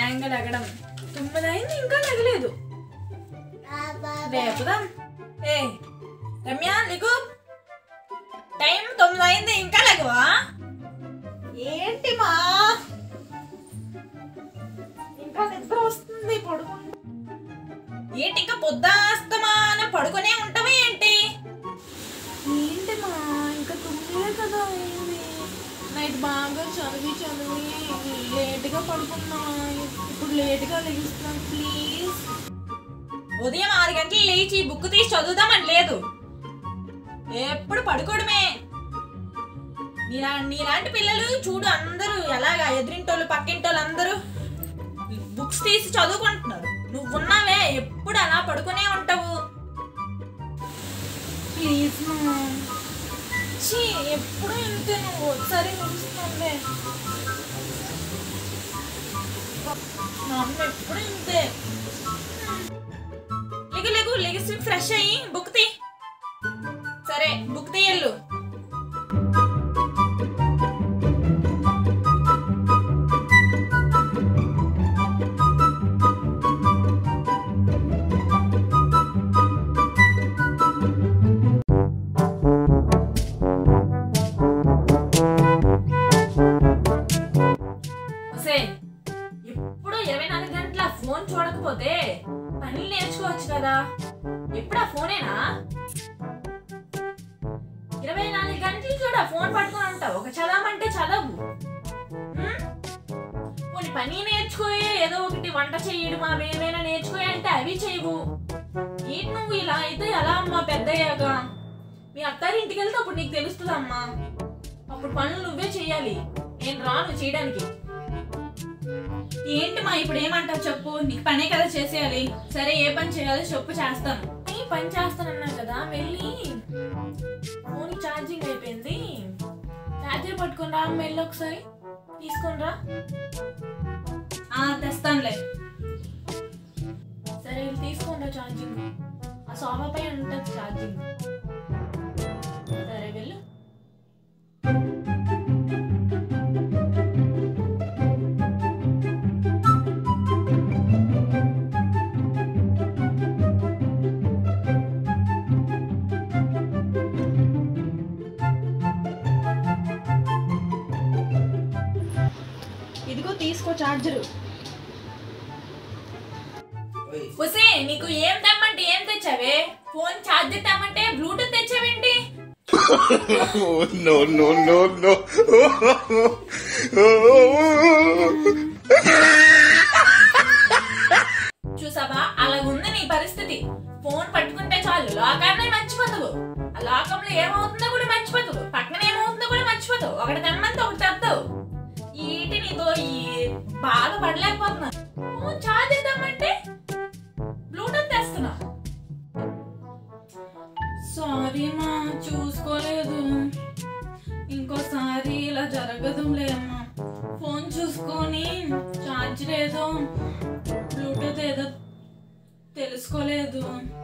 వేగంగా లెగడం తొమ్మిది అయింది ఇంకా లెగలేదు రేపుదాం ఏ రమ్య నీకు టైం తొమ్మిది అయింది ఇంకా లేకవా ఏంటి మా ఇంకా నిద్ర వస్తుంది పడుకో ఏంటి ఇంకా పొద్దాస్తమాన పడుకునే ఉంటావా ఏంటి ఏంటి మా ఇంకా తొమ్మిదే కదా అయింది నైట్ బాగా చదివి చదివి లేట్గా పడుకున్నా ఇప్పుడు లేట్గా లెగిస్తున్నాను ప్లీజ్ ఉదయం ఆరు గంటలు లేచి బుక్ తీసి చదువుదామని లేదు ఎప్పుడు పడుకోవడమే నీలా నీలాంటి పిల్లలు చూడు అందరూ ఎలాగా ఎదిరింటోళ్ళు పక్కింటోళ్ళు అందరూ బుక్స్ తీసి చదువుకుంటున్నారు నువ్వు ఉన్నావే ఎప్పుడు అలా పడుకునే ఉంటావు ప్లీజ్ చీ ఎప్పుడు ఇంతే నువ్వు ఒకసారి నిలుస్తుందే మా అమ్మ ఎప్పుడు ఇంతే లెగు లెగు లెగిసి ఫ్రెష్ అయ్యి బుక్ తీ సరే బుక్ తీయల్లు ఒసే ఎప్పుడు ఇరవై నాలుగు గంటల ఫోన్ చూడకపోతే పనులు నేర్చుకోవచ్చు కదా ఎప్పుడు ఆ ఫోనేనా ఇరవై నాలుగు గంటలు చూడ ఫోన్ పట్టుకొని ఉంటావు ఒక చదవమంటే చదవు ఉమ్? పోనీ పని నేర్చుకోయే ఏదో ఒకటి వంట చేయడం అవి ఏమైనా నేర్చుకోయే అంటే అవి చేయవు ఏంటి నువ్వు ఇలా అయితే ఎలా అమ్మా పెద్దయ్యాక మీ అత్తారి ఇంటికి వెళ్తే అప్పుడు నీకు తెలుస్తుందమ్మా అప్పుడు పనులు నువ్వే చేయాలి నేను రాను చేయడానికి ఏంటి మా ఇప్పుడు ఏమంటావు చెప్పు నీకు పనే కదా చేసేయాలి సరే ఏ పని చేయాలో చెప్పు చేస్తాను ఈ పని చేస్తానన్నా కదా వెళ్ళి ఫోన్ ఛార్జింగ్ అయిపోయింది ఛార్జర్ పట్టుకొని రా అమ్మ వెళ్ళి ఒకసారి తీసుకొని రా ఆ, తెస్తానులే సరే వెళ్ళి తీసుకొని రా ఛార్జింగ్ ఆ సోఫా పై ఉంటుంది ఛార్జింగ్ సరే వెళ్ళు ఇదిగో తీసుకో ఛార్జరు ఉసే నీకు ఏం తెమ్మంటే ఏం తెచ్చావే ఫోన్ ఛార్జర్ తెమ్మంటే బ్లూటూత్ తెచ్చావేంటి Oh, no, no, no, no. చూసావా అలాగుంది నీ పరిస్థితి ఫోన్ పట్టుకుంటే చాలు లోకాన్ని మర్చిపోతావు ఆ లోకంలో ఏమవుతుందో కూడా మర్చిపోతావు పక్కన ఏమవుతుందో కూడా మర్చిపోతావు ఒకటి తెమ్మంటే ఒకటి తెస్తావు ఏంటి నీతో ఈ బాధ పడలేకపోతున్నా ఫోన్ ఛార్జర్ తెమ్మంటే బ్లూటూత్ తెస్తున్నా సారీ మా చూసుకోలేదు ఇంకోసారి ఇలా జరగదులే అమ్మా ఫోన్ చూసుకొని ఛార్జర్ ఏదో బ్లూటూత్ ఏదో తెలుసుకోలేదు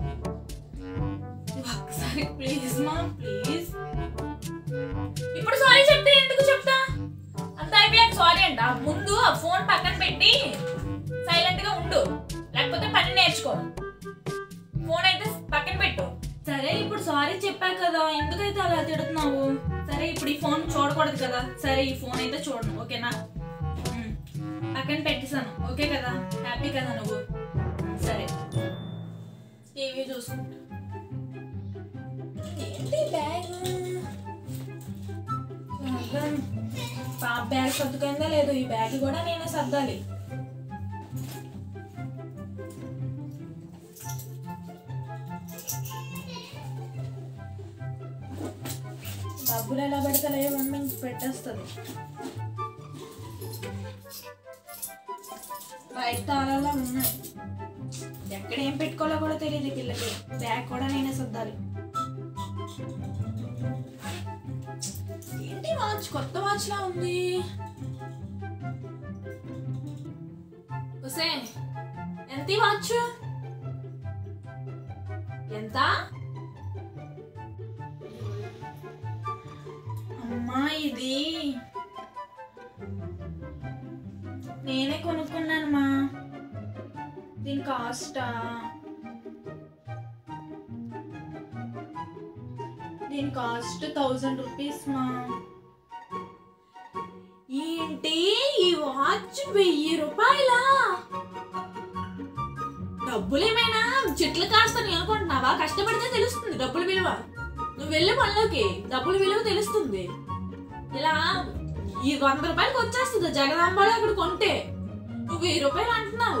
ఒకసారి ప్లీజ్ మా ప్లీజ్ ఇప్పుడు సారీ చెప్తే ఎందుకు చెప్తా అంత అయిపోయాక సారీ అంట ముందు ఆ ఫోన్ పక్కన పెట్టి సైలెంట్ గా ఉండు లేకపోతే పని నేర్చుకో ఫోన్ అయితే పక్కన పెట్టు సరే ఇప్పుడు సారీ చెప్పా కదా ఎందుకైతే అలా తిడుతున్నావు సరే ఇప్పుడు ఈ ఫోన్ చూడకూడదు కదా సరే ఈ ఫోన్ అయితే చూడను ఓకేనా ఉమ్. పక్కన పెట్టేశాను ఓకే కదా హ్యాపీ కదా నువ్వు ఉమ్, సరే టీవీ చూసుకుంటా ఏంటి బ్యాగ్ పాప బ్యాగ్ సర్దుకుందా లేదు ఈ బ్యాగ్ కూడా నేనే సర్దాలి డబ్బులు ఎలా పెడితే మమ్మీ పెట్టేస్తుంది బయట తాళాలా ఉన్నాయి ఎక్కడ ఏం పెట్టుకోవాలో కూడా తెలియదు పిల్లకి బ్యాగ్ కూడా నేనే సర్దాలి ఏంటి వాచ్ కొత్త వాచ్ లా ఉంది ఒసే ఎంత ఈ వాచ్ ఎంత అమ్మా ఇది నేనే కొనుక్కున్నాను మా దీని కాస్టా దీని కాస్ట్ థౌజండ్ రూపీస్ మా ఏంటి ఈ వాచ్ వెయ్యి రూపాయలా డబ్బులు ఏమైనా చెట్లు కాస్తాను అనుకుంటున్నావా కష్టపడితే తెలుస్తుంది డబ్బుల విలువ నువ్వు వెళ్ళే పనిలోకి డబ్బుల విలువ తెలుస్తుంది ఇలా ఈ వంద రూపాయలకి వచ్చేస్తుంది జగదాంబాలో అక్కడ కొంటే నువ్వు వెయ్యి రూపాయలు అంటున్నావు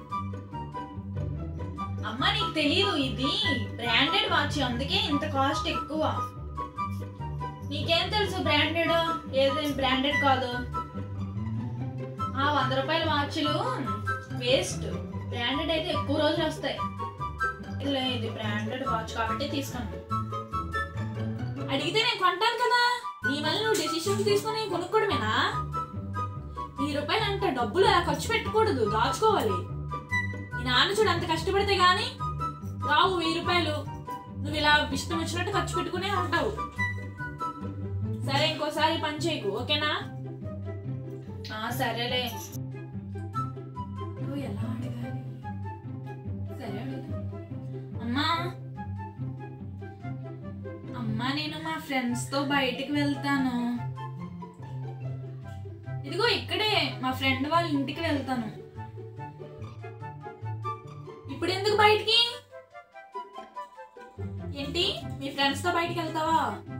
అమ్మ నీకు తెలియదు ఇది బ్రాండెడ్ వాచ్ అందుకే ఇంత కాస్ట్ ఎక్కువ నీకేం తెలుసు బ్రాండెడ్ ఏది బ్రాండెడ్ కాదు ఆ వంద రూపాయల వాచ్లు వేస్ట్ బ్రాండెడ్ అయితే ఎక్కువ రోజులు వస్తాయి ఇలా ఇది బ్రాండెడ్ వాచ్ కాబట్టి తీసుకోండి అడిగితే నేను కొంటాను కదా నీ వల్ల నువ్వు డెసిషన్ తీసుకొని కొనుక్కోవడమేనా వెయ్యి రూపాయలు అంటే డబ్బులు అలా ఖర్చు పెట్టకూడదు దాచుకోవాలి ఈ నాన్న చూడు అంత కష్టపడితే గాని రావు వెయ్యి రూపాయలు నువ్వు ఇలా ఇష్టం వచ్చినట్టు ఖర్చు పెట్టుకునే ఉంటావు సరే ఇంకోసారి పని చేయకు ఓకేనా ఆ సరేలే నువ్వు ఎలా అడగాలి సరే అడుగు. అమ్మా అమ్మా నేను మా ఫ్రెండ్స్ తో బయటికి వెళ్తాను ఇదిగో ఇక్కడే మా ఫ్రెండ్ వాళ్ళ ఇంటికి వెళ్తాను ఇప్పుడు ఎందుకు బయటికి ఏంటి మీ ఫ్రెండ్స్ తో బయటికి వెళ్తావా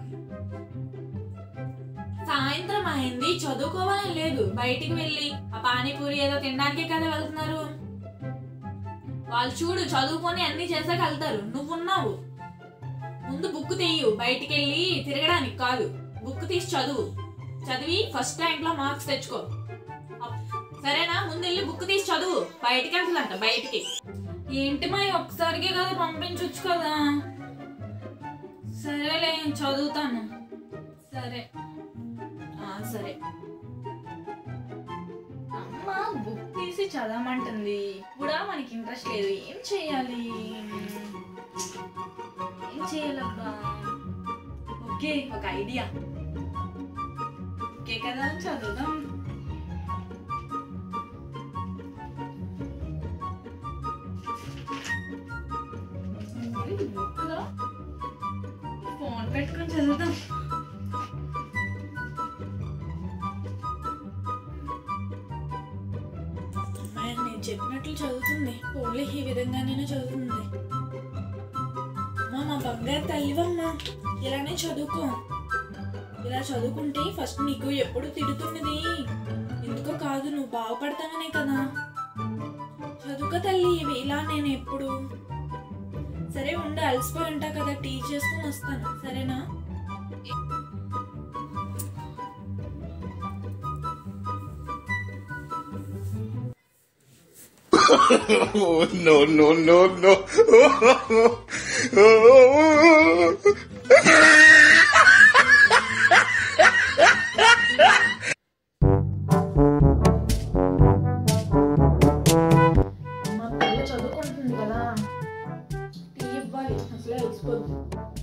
సాయంత్రం అయింది చదువుకోవాలని లేదు బయటికి వెళ్ళి ఆ పానీపూరి ఏదో తినడానికే కదా వెళ్తున్నారు వాళ్ళు చూడు చదువుకొని అన్ని చేసాక వెళ్తారు నువ్వున్నావు ముందు బుక్ తీయు బయటికి వెళ్ళి తిరగడానికి కాదు బుక్ తీసి చదువు చదివి ఫస్ట్ ర్యాంక్ లో మార్క్స్ తెచ్చుకో అప్- సరేనా ముందు వెళ్ళి బుక్ తీసి చదువు బయటికి వెళ్తుందంట బయటికి ఏంటి మా ఒక్కసారికే కదా పంపించవచ్చు కదా సరేలే చదువుతాను సరే ఆ, సరే అమ్మ బుక్ తీసి చదవమంటుంది కూడా మనకి ఇంట్రెస్ట్ లేదు ఏం చేయాలి ఏం చేయాలబ్బా ఓకే ఒక ఐడియా ఓకే కదా చదువుదాం మరి బుక్లో ఫోన్ పెట్టుకొని చదువుదాం అమ్మాయి నేను చెప్పినట్లు చదువుతుంది ఓన్లీ ఈ విధంగానే చదువుతుంది అమ్మా మా బంగారు తల్లివమ్మా ఇలానే చదువుకో ఇలా చదువుకుంటే ఫస్ట్ నీకు ఎప్పుడు తిడుతున్నది ఎందుకో కాదు నువ్వు బాగుపడతావనే కదా చదువుకో తల్లి ఇవి ఇలా నేను ఎప్పుడు సరే ఉండు అలసిపోయి ఉంటా కదా టీ చేసుకుని వస్తాను సరేనా Oh, no, no, no, no. మా పిల్ల చదువుకుంటుంది కదా టీ ఇవ్వాలి అసలే అలసిపోద్ది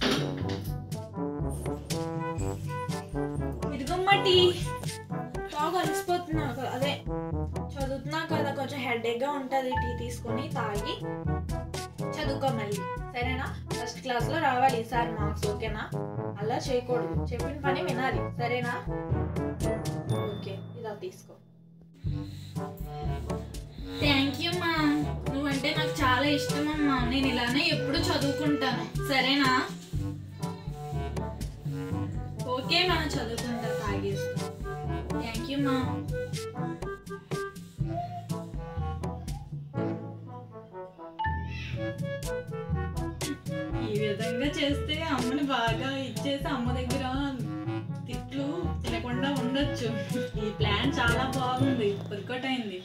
ఇదిగమ్మా టీ బాగా అలసిపోతున్నా కదా, అదే చదువుతున్నా కదా కొంచెం హెడేక్ గా ఉంటుంది టీ తీసుకొని తాగి చదువుకో మళ్ళీ సరేనా ఫస్ట్ క్లాస్ లో రావాలి ఈసారి మార్క్స్ ఓకేనా అలా చేయకూడదు చెప్పిన పని వినాలి సరేనా ఓకే ఇదా తీసుకో థ్యాంక్ యూ మా నువ్వంటే నాకు చాలా ఇష్టం అమ్మా నేను ఇలానే ఎప్పుడు చదువుకుంటాను సరేనా ఓకే మా చదువుకుంటా తాగేస్తా థ్యాంక్ యూ మా ఈ విధంగా చేస్తే అమ్మని బాగా ఇచ్చేసి అమ్మ దగ్గర తిట్లు తినకుండా ఉండొచ్చు ఈ ప్లాన్ చాలా బాగుంది వర్కౌట్ అయింది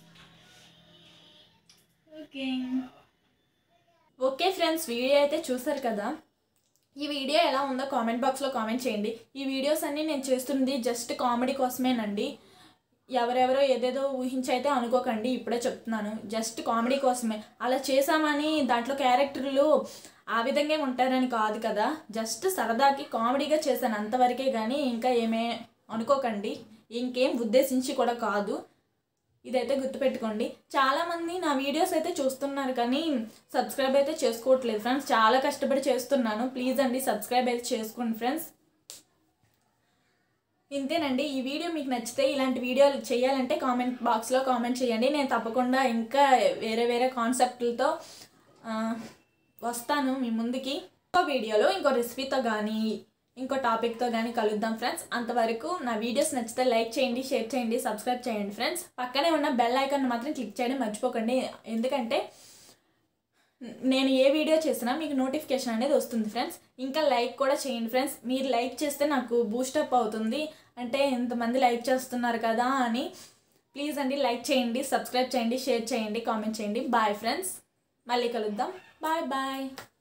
ఓకే ఓకే ఫ్రెండ్స్ వీడియో అయితే చూసారు కదా ఈ వీడియో ఎలా ఉందో కామెంట్ బాక్స్లో కామెంట్ చేయండి ఈ వీడియోస్ అన్నీ నేను చేస్తున్నది జస్ట్ కామెడీ కోసమేనండి ఎవరెవరో ఏదేదో ఊహించి అయితే అనుకోకండి ఇప్పుడే చెప్తున్నాను జస్ట్ కామెడీ కోసమే అలా చేసామని దాంట్లో క్యారెక్టర్లు ఆ విధంగా ఉంటారని కాదు కదా జస్ట్ సరదాకి కామెడీగా చేశాను అంతవరకే కానీ ఇంకా ఏమే అనుకోకండి ఇంకేం ఉద్దేశించి కూడా కాదు ఇదైతే గుర్తుపెట్టుకోండి చాలామంది నా వీడియోస్ అయితే చూస్తున్నారు కానీ సబ్స్క్రైబ్ అయితే చేసుకోవట్లేదు ఫ్రెండ్స్ చాలా కష్టపడి చేస్తున్నాను ప్లీజ్ అండి సబ్స్క్రైబ్ అయితే చేసుకోండి ఫ్రెండ్స్ ఇంతేనండి ఈ వీడియో మీకు నచ్చితే ఇలాంటి వీడియోలు చేయాలంటే కామెంట్ బాక్స్లో కామెంట్ చేయండి నేను తప్పకుండా ఇంకా వేరే వేరే కాన్సెప్ట్లతో ఆ, వస్తాను మీ ముందుకి ఇంకో వీడియోలో ఇంకో రెసిపీతో కానీ ఇంకో టాపిక్తో కానీ కలుద్దాం ఫ్రెండ్స్ అంతవరకు నా వీడియోస్ నచ్చితే లైక్ చేయండి షేర్ చేయండి సబ్స్క్రైబ్ చేయండి ఫ్రెండ్స్ పక్కనే ఉన్న బెల్ ఐకాన్ మాత్రం క్లిక్ చేయడం మర్చిపోకండి ఎందుకంటే నేను ఏ వీడియో చేసినా మీకు నోటిఫికేషన్ అనేది వస్తుంది ఫ్రెండ్స్ ఇంకా లైక్ కూడా చేయండి ఫ్రెండ్స్ మీరు లైక్ చేస్తే నాకు బూస్టప్ అవుతుంది అంటే ఇంతమంది లైక్ చేస్తున్నారు కదా అని ప్లీజ్ అండి లైక్ చేయండి సబ్స్క్రైబ్ చేయండి షేర్ చేయండి కామెంట్ చేయండి బాయ్ ఫ్రెండ్స్ మళ్ళీ కలుద్దాం బాయ్ బాయ్